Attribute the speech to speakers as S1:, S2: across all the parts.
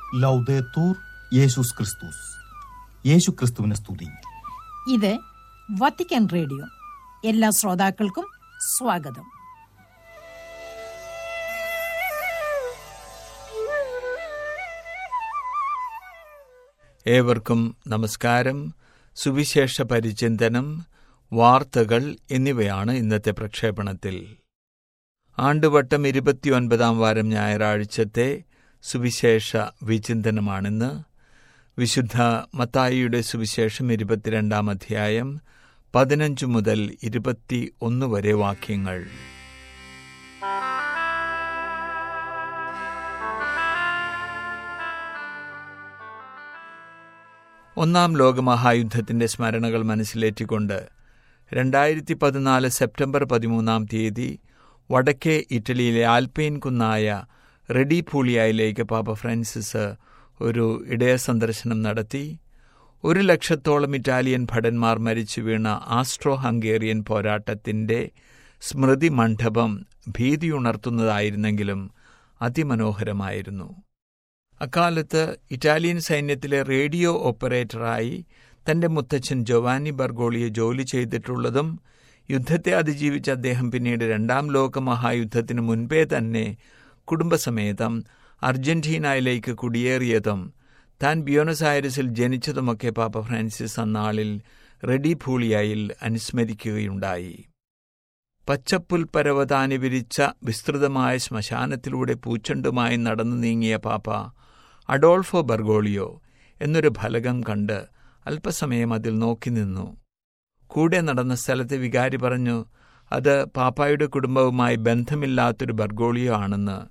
S1: ലൗദേത്തൂർ യേശുസ് ക്രിസ്തുസ് യേശു ക്രിസ്തുവിനെ സ്തുതി
S2: ഇത് വത്തിക്കാൻ റേഡിയോ എല്ലാ ശ്രോതാക്കൾക്കും സ്വാഗതം
S3: ഏവർക്കും നമസ്കാരം സുവിശേഷ പരിചിന്തനം വാർത്തകൾ എന്നിവയാണ് ഇന്നത്തെ പ്രക്ഷേപണത്തിൽ ആണ്ടുവട്ടം ഇരുപത്തിയൊൻപതാം വാരം ഞായറാഴ്ചത്തെ സുവിശേഷ വിചിന്തനമാണിന്ന് വിശുദ്ധ മത്തായിയുടെ സുവിശേഷം ഇരുപത്തിരണ്ടാം അധ്യായം പതിനഞ്ച് മുതൽ ഇരുപത്തി ഒന്ന് വരെ വാക്യങ്ങൾ ഒന്നാം ലോകമഹായുദ്ധത്തിന്റെ സ്മരണകൾ മനസ്സിലേറ്റിക്കൊണ്ട് രണ്ടായിരത്തി പതിനാല് സെപ്റ്റംബർ പതിമൂന്നാം തീയതി വടക്കേ ഇറ്റലിയിലെ ആൽപൈൻ കുന്നായ റെഡി പൂളിയായിലേക്ക് പാപ്പ ഫ്രാൻസിസ് ഒരു ഇടയ സന്ദർശനം നടത്തി ഒരു ലക്ഷത്തോളം ഇറ്റാലിയൻ ഭടന്മാർ മരിച്ചു വീണ ആസ്ട്രോ ഹംഗേറിയൻ പോരാട്ടത്തിന്റെ സ്മൃതി മണ്ഡപം ഭീതിയുണർത്തുന്നതായിരുന്നെങ്കിലും അതിമനോഹരമായിരുന്നു അക്കാലത്ത് ഇറ്റാലിയൻ സൈന്യത്തിലെ റേഡിയോ ഓപ്പറേറ്ററായി തന്റെ മുത്തച്ഛൻ ജോവാനി ബർഗോളിയെ ജോലി ചെയ്തിട്ടുള്ളതും യുദ്ധത്തെ അതിജീവിച്ച അദ്ദേഹം പിന്നീട് രണ്ടാം ലോക മഹായുദ്ധത്തിനു മുൻപേ തന്നെ കുടുംബസമേതം അർജന്റീനയിലേക്ക് കുടിയേറിയതും താൻ ബ്യൂണസ് ആയരസിൽ ജനിച്ചതുമൊക്കെ പാപ്പ ഫ്രാൻസിസ് അന്നാളിൽ റെഡി പൂളിയായിൽ അനുസ്മരിക്കുകയുണ്ടായി പച്ചപ്പുൽ പരവതാനി വിരിച്ച വിസ്തൃതമായ ശ്മശാനത്തിലൂടെ പൂച്ചെണ്ടുമായി നടന്നു നീങ്ങിയ പാപ്പ അഡോൾഫോ ബർഗോളിയോ എന്നൊരു ഫലകം കണ്ട് അല്പസമയം അതിൽ നോക്കി നിന്നു കൂടെ നടന്ന സ്ഥലത്ത് വികാരി പറഞ്ഞു അത് പാപ്പായുടെ കുടുംബവുമായി ബന്ധമില്ലാത്തൊരു ബർഗോളിയോ ആണെന്ന്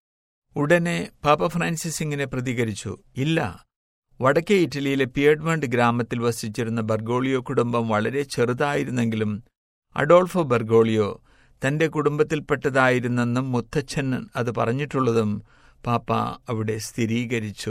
S3: ഉടനെ പാപ്പ ഫ്രാൻസിസ് ഇങ്ങനെ പ്രതികരിച്ചു ഇല്ല വടക്കേ ഇറ്റലിയിലെ പിയഡ്മണ്ട് ഗ്രാമത്തിൽ വസിച്ചിരുന്ന ബർഗോളിയോ കുടുംബം വളരെ ചെറുതായിരുന്നെങ്കിലും അഡോൾഫോ ബർഗോളിയോ തന്റെ കുടുംബത്തിൽപ്പെട്ടതായിരുന്നെന്നും മുത്തച്ഛൻ അത് പറഞ്ഞിട്ടുള്ളതും പാപ്പ അവിടെ സ്ഥിരീകരിച്ചു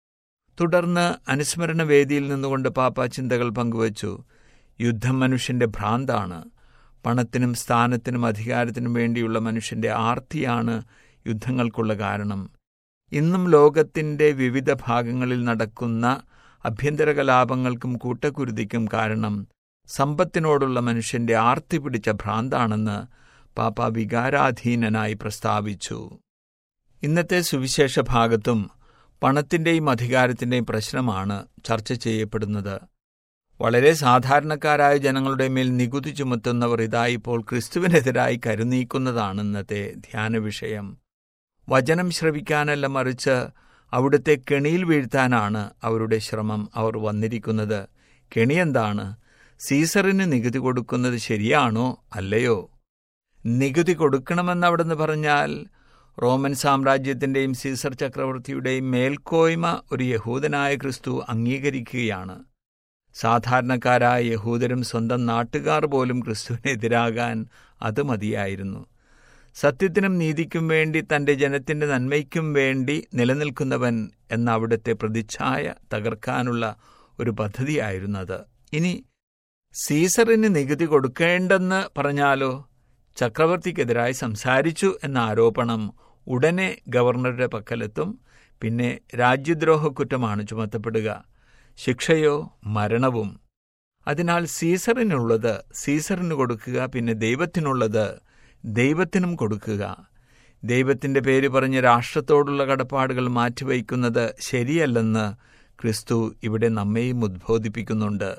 S3: തുടർന്ന് അനുസ്മരണ വേദിയിൽ നിന്നുകൊണ്ട് പാപ്പ ചിന്തകൾ പങ്കുവച്ചു യുദ്ധം മനുഷ്യന്റെ ഭ്രാന്താണ് പണത്തിനും സ്ഥാനത്തിനും അധികാരത്തിനും വേണ്ടിയുള്ള മനുഷ്യന്റെ ആർത്തിയാണ് യുദ്ധങ്ങൾക്കുള്ള കാരണം ഇന്നും ലോകത്തിന്റെ വിവിധ ഭാഗങ്ങളിൽ നടക്കുന്ന അഭ്യന്തര കലാപങ്ങൾക്കും കൂട്ടക്കുരുതിക്കും കാരണം സമ്പത്തിനോടുള്ള മനുഷ്യന്റെ ആർത്തി പിടിച്ച ഭ്രാന്താണെന്ന് പാപ്പ വികാരാധീനനായി പ്രസ്താവിച്ചു ഇന്നത്തെ സുവിശേഷ ഭാഗത്തും പണത്തിന്റെയും അധികാരത്തിന്റെയും പ്രശ്നമാണ് ചർച്ച ചെയ്യപ്പെടുന്നത് വളരെ സാധാരണക്കാരായ ജനങ്ങളുടെ മേൽ നികുതി ചുമത്തുന്നവർ ഇതാ ഇപ്പോൾ ക്രിസ്തുവിനെതിരായി കരുനീക്കുന്നതാണ് ഇന്നത്തെ ധ്യാന വിഷയം വചനം ശ്രവിക്കാനല്ല മറിച്ച് അവിടുത്തെ കെണിയിൽ വീഴ്ത്താനാണ് അവരുടെ ശ്രമം അവർ വന്നിരിക്കുന്നത് കെണിയെന്താണ് സീസറിന് നികുതി കൊടുക്കുന്നത് ശരിയാണോ അല്ലയോ നികുതി കൊടുക്കണമെന്ന് അവിടുന്ന് പറഞ്ഞാൽ റോമൻ സാമ്രാജ്യത്തിന്റെയും സീസർ ചക്രവർത്തിയുടെയും മേൽക്കോയ്മ ഒരു യഹൂദനായ ക്രിസ്തു അംഗീകരിക്കുകയാണ് സാധാരണക്കാരായ യഹൂദരും സ്വന്തം നാട്ടുകാർ പോലും ക്രിസ്തുവിനെതിരാകാൻ അത് മതിയായിരുന്നു സത്യത്തിനും നീതിക്കും വേണ്ടി തന്റെ ജനത്തിന്റെ നന്മയ്ക്കും വേണ്ടി നിലനിൽക്കുന്നവൻ എന്ന അവിടുത്തെ പ്രതിച്ഛായ തകർക്കാനുള്ള ഒരു പദ്ധതിയായിരുന്നത് ഇനി സീസറിന് നികുതി കൊടുക്കേണ്ടെന്ന് പറഞ്ഞാലോ ചക്രവർത്തിക്കെതിരായി സംസാരിച്ചു എന്ന ആരോപണം ഉടനെ ഗവർണറുടെ പക്കലെത്തും പിന്നെ രാജ്യദ്രോഹ കുറ്റമാണ് ചുമത്തപ്പെടുക ശിക്ഷയോ മരണവും അതിനാൽ സീസറിനുള്ളത് സീസറിന് കൊടുക്കുക പിന്നെ ദൈവത്തിനുള്ളത് ദൈവത്തിനും കൊടുക്കുക ദൈവത്തിന്റെ പേര് പറഞ്ഞ് രാഷ്ട്രത്തോടുള്ള കടപ്പാടുകൾ മാറ്റിവയ്ക്കുന്നത് ശരിയല്ലെന്ന് ക്രിസ്തു ഇവിടെ നമ്മെയും ഉദ്ബോധിപ്പിക്കുന്നുണ്ട്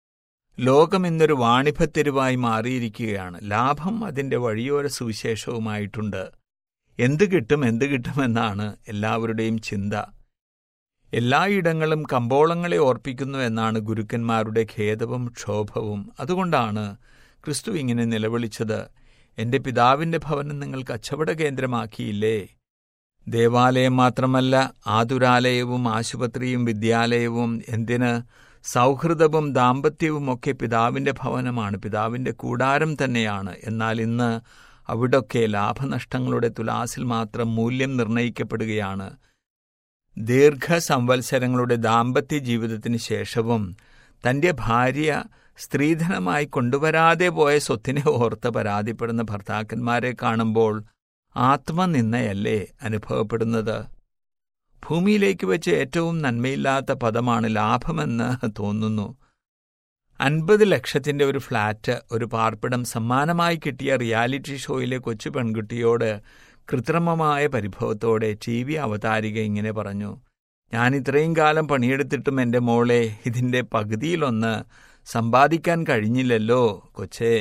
S3: ലോകം ഇന്നൊരു വാണിഭത്തെരുവായി മാറിയിരിക്കുകയാണ് ലാഭം അതിന്റെ വഴിയോര സുവിശേഷവുമായിട്ടുണ്ട് എന്ത് കിട്ടും എന്ത് കിട്ടുമെന്നാണ് എല്ലാവരുടെയും ചിന്ത എല്ലായിടങ്ങളും കമ്പോളങ്ങളെ ഓർപ്പിക്കുന്നു എന്നാണ് ഗുരുക്കന്മാരുടെ ഖേദവും ക്ഷോഭവും അതുകൊണ്ടാണ് ക്രിസ്തു ഇങ്ങനെ നിലവിളിച്ചത് എന്റെ പിതാവിന്റെ ഭവനം നിങ്ങൾ കച്ചവട കേന്ദ്രമാക്കിയില്ലേ ദേവാലയം മാത്രമല്ല ആതുരാലയവും ആശുപത്രിയും വിദ്യാലയവും എന്തിന് സൗഹൃദവും ദാമ്പത്യവും ഒക്കെ പിതാവിന്റെ ഭവനമാണ് പിതാവിന്റെ കൂടാരം തന്നെയാണ് എന്നാൽ ഇന്ന് അവിടൊക്കെ ലാഭനഷ്ടങ്ങളുടെ തുലാസിൽ മാത്രം മൂല്യം നിർണയിക്കപ്പെടുകയാണ് ദീർഘസംവത്സരങ്ങളുടെ ദാമ്പത്യ ജീവിതത്തിന് ശേഷവും തന്റെ ഭാര്യ സ്ത്രീധനമായി കൊണ്ടുവരാതെ പോയ സ്വത്തിനെ ഓർത്ത് പരാതിപ്പെടുന്ന ഭർത്താക്കന്മാരെ കാണുമ്പോൾ ആത്മനിന്ദയല്ലേ അനുഭവപ്പെടുന്നത് ഭൂമിയിലേക്ക് വെച്ച് ഏറ്റവും നന്മയില്ലാത്ത പദമാണ് ലാഭമെന്ന് തോന്നുന്നു അൻപത് ലക്ഷത്തിന്റെ ഒരു ഫ്ലാറ്റ് ഒരു പാർപ്പിടം സമ്മാനമായി കിട്ടിയ റിയാലിറ്റി ഷോയിലെ കൊച്ചു പെൺകുട്ടിയോട് കൃത്രിമമായ പരിഭവത്തോടെ ടി വി അവതാരിക ഇങ്ങനെ പറഞ്ഞു ഞാൻ ഇത്രയും കാലം പണിയെടുത്തിട്ടും എൻ്റെ മോളെ ഇതിൻ്റെ പകുതിയിലൊന്ന് സമ്പാദിക്കാൻ കഴിഞ്ഞില്ലല്ലോ കൊച്ചേ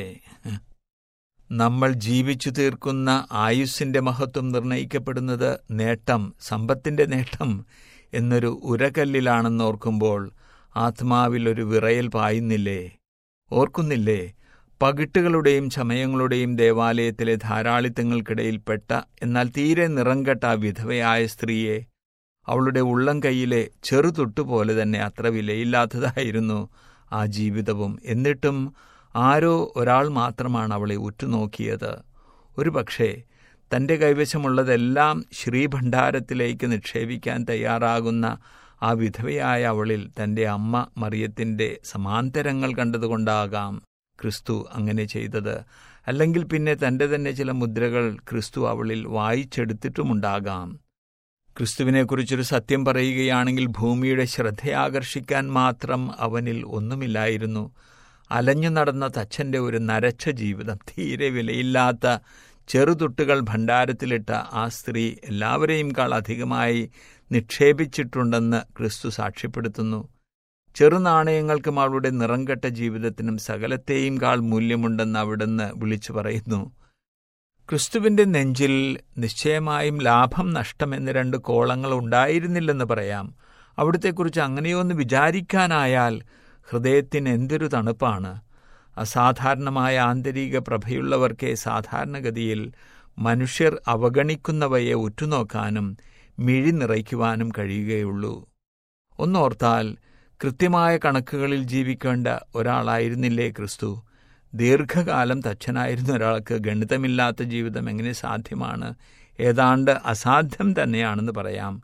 S3: നമ്മൾ ജീവിച്ചു തീർക്കുന്ന ആയുസ്സിന്റെ മഹത്വം നിർണയിക്കപ്പെടുന്നത് നേട്ടം സമ്പത്തിന്റെ നേട്ടം എന്നൊരു ഉരകല്ലിലാണെന്നോർക്കുമ്പോൾ ആത്മാവിൽ ഒരു വിറയൽ പായുന്നില്ലേ ഓർക്കുന്നില്ലേ പകിട്ടുകളുടെയും ചമയങ്ങളുടെയും ദേവാലയത്തിലെ ധാരാളിത്തങ്ങൾക്കിടയിൽപ്പെട്ട എന്നാൽ തീരെ നിറംകെട്ട ആ വിധവയായ സ്ത്രീയെ അവളുടെ ഉള്ളം കൈയിലെ ചെറുതൊട്ടുപോലെ തന്നെ അത്ര വിലയില്ലാത്തതായിരുന്നു ആ ജീവിതവും എന്നിട്ടും ആരോ ഒരാൾ മാത്രമാണ് അവളെ ഉറ്റുനോക്കിയത് ഒരുപക്ഷേ തന്റെ കൈവശമുള്ളതെല്ലാം ശ്രീഭണ്ഡാരത്തിലേക്ക് നിക്ഷേപിക്കാൻ തയ്യാറാകുന്ന ആ വിധവയായ അവളിൽ തന്റെ അമ്മ മറിയത്തിന്റെ സമാന്തരങ്ങൾ കണ്ടതുകൊണ്ടാകാം ക്രിസ്തു അങ്ങനെ ചെയ്തത് അല്ലെങ്കിൽ പിന്നെ തന്റെ തന്നെ ചില മുദ്രകൾ ക്രിസ്തു അവളിൽ വായിച്ചെടുത്തിട്ടുമുണ്ടാകാം ക്രിസ്തുവിനെക്കുറിച്ചൊരു സത്യം പറയുകയാണെങ്കിൽ ഭൂമിയുടെ ശ്രദ്ധയാകർഷിക്കാൻ മാത്രം അവനിൽ ഒന്നുമില്ലായിരുന്നു അലഞ്ഞു നടന്ന തച്ചന്റെ ഒരു നരച്ച ജീവിതം തീരെ വിലയില്ലാത്ത ചെറുതുട്ടുകൾ ഭണ്ഡാരത്തിലിട്ട ആ സ്ത്രീ എല്ലാവരെയും കാൾ അധികമായി നിക്ഷേപിച്ചിട്ടുണ്ടെന്ന് ക്രിസ്തു സാക്ഷ്യപ്പെടുത്തുന്നു ചെറുനാണയങ്ങൾക്കും അവളുടെ നിറംകെട്ട ജീവിതത്തിനും സകലത്തെയും കാൾ മൂല്യമുണ്ടെന്ന് അവിടുന്ന് വിളിച്ചു പറയുന്നു ക്രിസ്തുവിന്റെ നെഞ്ചിൽ നിശ്ചയമായും ലാഭം നഷ്ടമെന്ന് രണ്ട് കോളങ്ങൾ ഉണ്ടായിരുന്നില്ലെന്ന് പറയാം അവിടത്തെക്കുറിച്ച് അങ്ങനെയൊന്ന് വിചാരിക്കാനായാൽ ഹൃദയത്തിന് എന്തൊരു തണുപ്പാണ് അസാധാരണമായ ആന്തരിക പ്രഭയുള്ളവർക്കേ സാധാരണഗതിയിൽ മനുഷ്യർ അവഗണിക്കുന്നവയെ ഉറ്റുനോക്കാനും മിഴി നിറയ്ക്കുവാനും കഴിയുകയുള്ളൂ ഒന്നോർത്താൽ കൃത്യമായ കണക്കുകളിൽ ജീവിക്കേണ്ട ഒരാളായിരുന്നില്ലേ ക്രിസ്തു ദീർഘകാലം തച്ചനായിരുന്ന ഒരാൾക്ക് ഗണിതമില്ലാത്ത ജീവിതം എങ്ങനെ സാധ്യമാണ് ഏതാണ്ട് അസാധ്യം തന്നെയാണെന്ന് പറയാം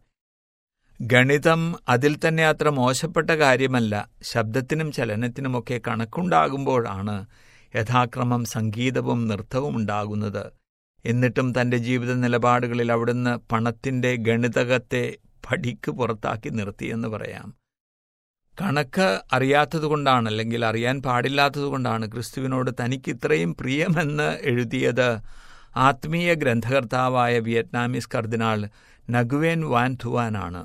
S3: ഗണിതം അതിൽ തന്നെ അത്ര മോശപ്പെട്ട കാര്യമല്ല ശബ്ദത്തിനും ചലനത്തിനുമൊക്കെ കണക്കുണ്ടാകുമ്പോഴാണ് യഥാക്രമം സംഗീതവും നൃത്തവും ഉണ്ടാകുന്നത് എന്നിട്ടും തന്റെ ജീവിത നിലപാടുകളിൽ അവിടുന്ന് പണത്തിന്റെ ഗണിതകത്തെ പടിക്ക് പുറത്താക്കി നിർത്തിയെന്ന് പറയാം കണക്ക് അറിയാത്തതുകൊണ്ടാണ് അല്ലെങ്കിൽ അറിയാൻ പാടില്ലാത്തതുകൊണ്ടാണ് ക്രിസ്തുവിനോട് തനിക്ക് ഇത്രയും പ്രിയമെന്ന് എഴുതിയത് ആത്മീയ ഗ്രന്ഥകർത്താവായ വിയറ്റ്നാമീസ് കർദിനാൾ നഗുവേൻ വാൻ ധുവാനാണ്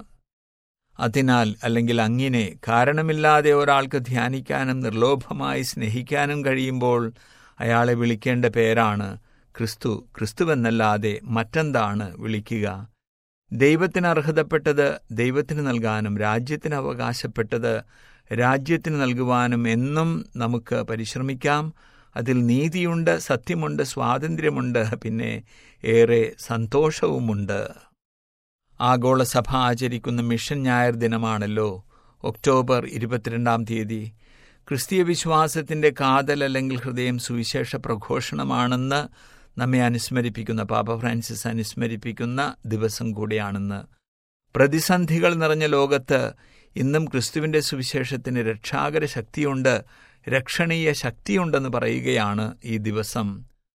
S3: അതിനാൽ അല്ലെങ്കിൽ അങ്ങിനെ കാരണമില്ലാതെ ഒരാൾക്ക് ധ്യാനിക്കാനും നിർലോഭമായി സ്നേഹിക്കാനും കഴിയുമ്പോൾ അയാളെ വിളിക്കേണ്ട പേരാണ് ക്രിസ്തു ക്രിസ്തുവെന്നല്ലാതെ മറ്റെന്താണ് വിളിക്കുക ദൈവത്തിന് അർഹതപ്പെട്ടത് ദൈവത്തിന് നൽകാനും രാജ്യത്തിന് അവകാശപ്പെട്ടത് രാജ്യത്തിന് നൽകുവാനും എന്നും നമുക്ക് പരിശ്രമിക്കാം അതിൽ നീതിയുണ്ട് സത്യമുണ്ട് സ്വാതന്ത്ര്യമുണ്ട് പിന്നെ ഏറെ സന്തോഷവുമുണ്ട് ആഗോള സഭ ആചരിക്കുന്ന മിഷൻ ഞായർ ദിനമാണല്ലോ ഒക്ടോബർ ഇരുപത്തിരണ്ടാം തീയതി ക്രിസ്തീയ വിശ്വാസത്തിന്റെ കാതൽ അല്ലെങ്കിൽ ഹൃദയം സുവിശേഷ പ്രഘോഷണമാണെന്ന് നമ്മെ അനുസ്മരിപ്പിക്കുന്ന പാപ്പ ഫ്രാൻസിസ് അനുസ്മരിപ്പിക്കുന്ന ദിവസം കൂടിയാണെന്ന് പ്രതിസന്ധികൾ നിറഞ്ഞ ലോകത്ത് ഇന്നും ക്രിസ്തുവിന്റെ സുവിശേഷത്തിന് രക്ഷാകര ശക്തിയുണ്ട് രക്ഷണീയ ശക്തിയുണ്ടെന്ന് പറയുകയാണ് ഈ ദിവസം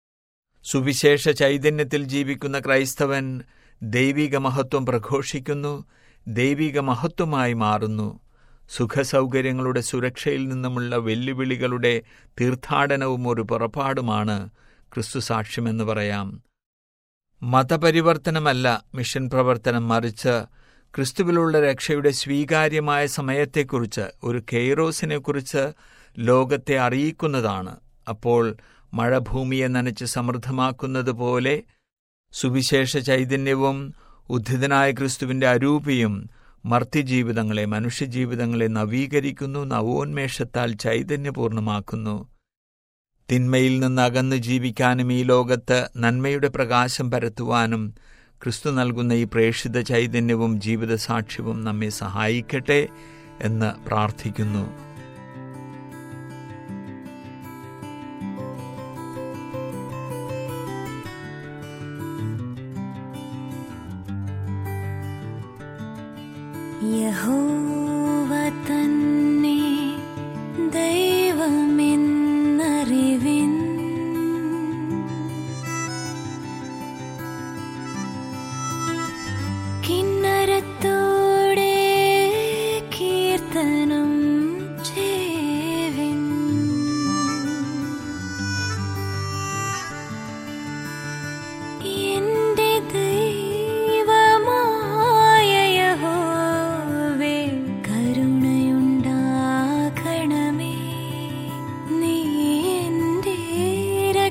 S3: സുവിശേഷ ചൈതന്യത്തിൽ ജീവിക്കുന്ന ക്രൈസ്തവൻ ദൈവിക മഹത്വം പ്രഘോഷിക്കുന്നു ദൈവിക മഹത്വമായി മാറുന്നു സുഖസൗകര്യങ്ങളുടെ സുരക്ഷയിൽ നിന്നുമുള്ള വെല്ലുവിളികളുടെ തീർത്ഥാടനവും ഒരു പുറപ്പാടുമാണ് ക്രിസ്തു സാക്ഷ്യമെന്ന് പറയാം മതപരിവർത്തനമല്ല മിഷൻ പ്രവർത്തനം മറിച്ച് ക്രിസ്തുവിലുള്ള രക്ഷയുടെ സ്വീകാര്യമായ സമയത്തെക്കുറിച്ച് ഒരു കെയ്റോസിനെക്കുറിച്ച് ലോകത്തെ അറിയിക്കുന്നതാണ് അപ്പോൾ മഴ ഭൂമിയെ നനച്ച് സമൃദ്ധമാക്കുന്നതുപോലെ സുവിശേഷ ചൈതന്യവും ഉദ്ധിതനായ ക്രിസ്തുവിന്റെ അരൂപിയും മർത്യജീവിതങ്ങളെ മനുഷ്യജീവിതങ്ങളെ നവീകരിക്കുന്നു നവോന്മേഷത്താൽ ചൈതന്യപൂർണമാക്കുന്നു തിന്മയിൽ നിന്ന് അകന്നു ജീവിക്കാനും ഈ ലോകത്ത് നന്മയുടെ പ്രകാശം പരത്തുവാനും ക്രിസ്തു നൽകുന്ന ഈ പ്രേക്ഷിത ചൈതന്യവും ജീവിതസാക്ഷ്യവും നമ്മെ സഹായിക്കട്ടെ എന്ന് പ്രാർത്ഥിക്കുന്നു
S4: യഹോവ തന്നെ ദൈവമെന്നറിവിൻ കിന്നരത്തോടെ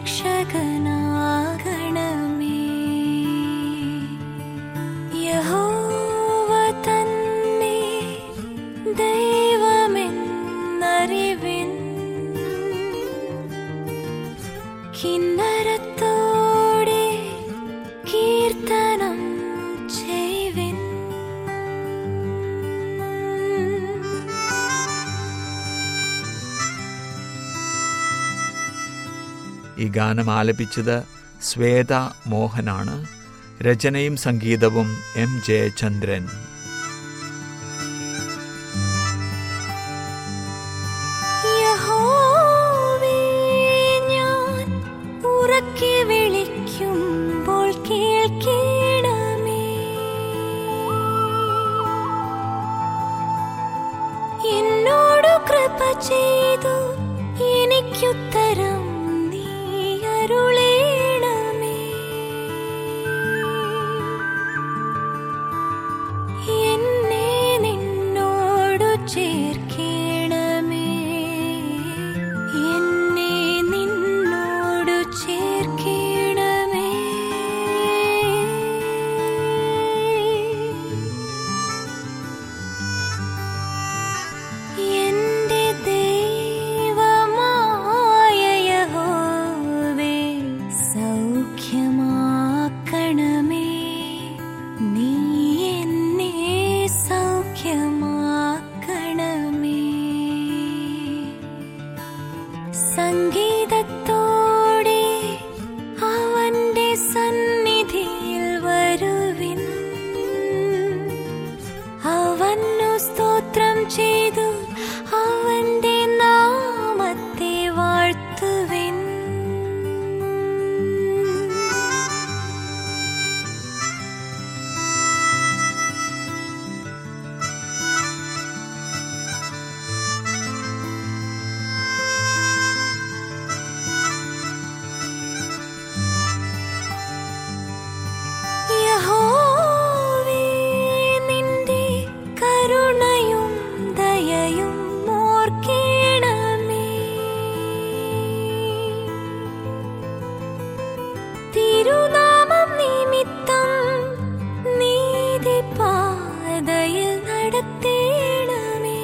S4: രക്ഷകനാകണമേ യഹോവ തന്നെ ദൈവമെന്നറിവിൻ കിന്നരത്തോടെ കീർത്തനം ചെയ്വിൻ
S3: ഈ ഗാനം ആലപിച്ചത് ശ്വേത മോഹനാണ് രചനയും സംഗീതവും എം ജയചന്ദ്രൻ
S4: യഹോവേ ഞാൻ ഉറക്കെ വിളിക്കുമ്പോൾ കേൾക്കണമേ എന്നോടു കൃപ ചെയ്തു എനിക്കുത്തരം നീ അരുളേണമേ എന്നെ നിന്നോടു ചേർക്കണമേ എന്നെ നിന്നോടു ചേർക്കണമേ എന്റെ ദൈവമായ യഹോവേ സൗഖ്യമാക്കണമേ നീ എന്നെ സൗഖ്യമാക്കണമേ സംഗീതത്തോടെ അവന്റെ സന്നിധിയിൽ വരുവിൻ അവന്നു സ്തോത്രം ചെയ്തു അവന്റെ നാമത്തെ വാഴ്ത്തുവിൻ യഹോവേ നിന്റെ കരുണയും ദയയും ഓർക്കേണമേ തിരുനാമം നിമിത്തം നീതി പാതയിൽ നടത്തേണമേ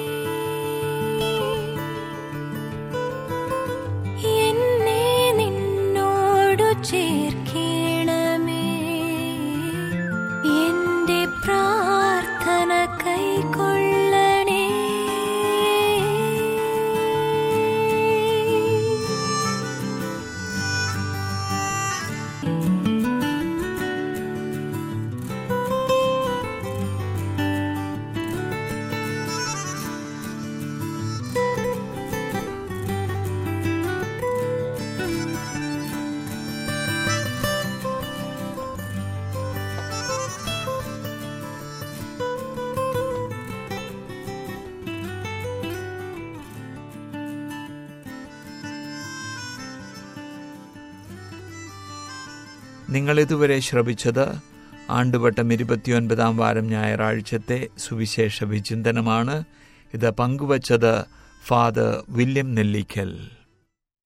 S4: എന്നെ നിന്നോടു ചേർക്കണമേ എന്റെ പ്രാർത്ഥന കൈക്കൊള്ളണേ
S3: നിങ്ങൾ ഇതുവരെ ശ്രവിച്ചത് ആണ്ടുവട്ടം ഇരുപത്തിയൊൻപതാം വാരം ഞായറാഴ്ചത്തെ സുവിശേഷ വിചിന്തനമാണ് ഇത് പങ്കുവച്ചത് ഫാദർ വില്യം നെല്ലിക്കൽ